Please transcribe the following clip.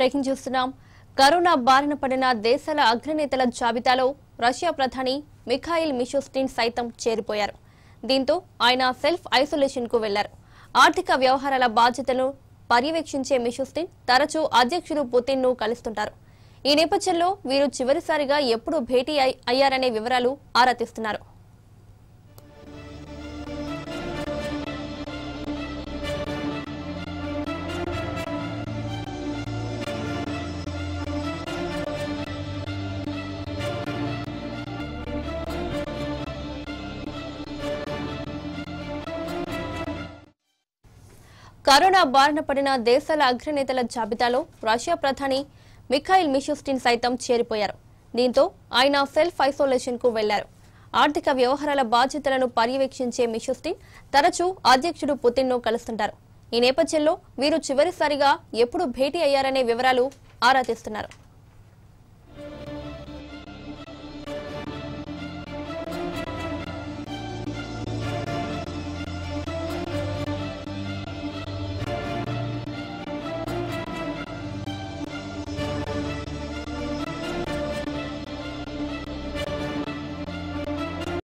breaking చూస్తున్నాం corona బారిన పడిన దేశాల అగ్రనేతల జాబితాలో రష్యా ప్రధాని మిఖాయిల్ మిషోస్టిన్ సైతం చేరిపోయారు దీంతో ఆయన సెల్ఫ్ ఐసోలేషన్ కు వెళ్లారు ఆర్థిక వ్యవహారాల బాధ్యతలను పర్యవేక్షించే మిషోస్టిన్ తరచూ అధ్యక్షుడు పుతిన్ ను కలుస్తుంటారు ఈ నేపథ్యంలో వీరు చివరిసారిగా ఎప్పుడు భేటీ అయ్- అయ్యారనే వివరాలు ఆరా తీస్తున్నారు కరోనా బారిన పడిన దేశాల అగ్రనేతల జాబితాలో రష్యా ప్రధాని మిఖాయిల్ మిషుస్టిన్ సైతం చేరిపోయారు దీంతో ఆయన సెల్ఫ్ ఐసోలేషన్ కు వెళ్లారు ఆర్థిక వ్యవహారాల బాధ్యతలను పర్యవేక్షించే మిషుస్టిన్ తరచూ అధ్యక్షుడు పుతిన్ ను కలుస్తుంటారు ఈ నేపథ్యంలో వీరు చివరిసారిగా ఎప్పుడు భేటీ అయ్యారనే వివరాలు ఆరా తీస్తున్నారు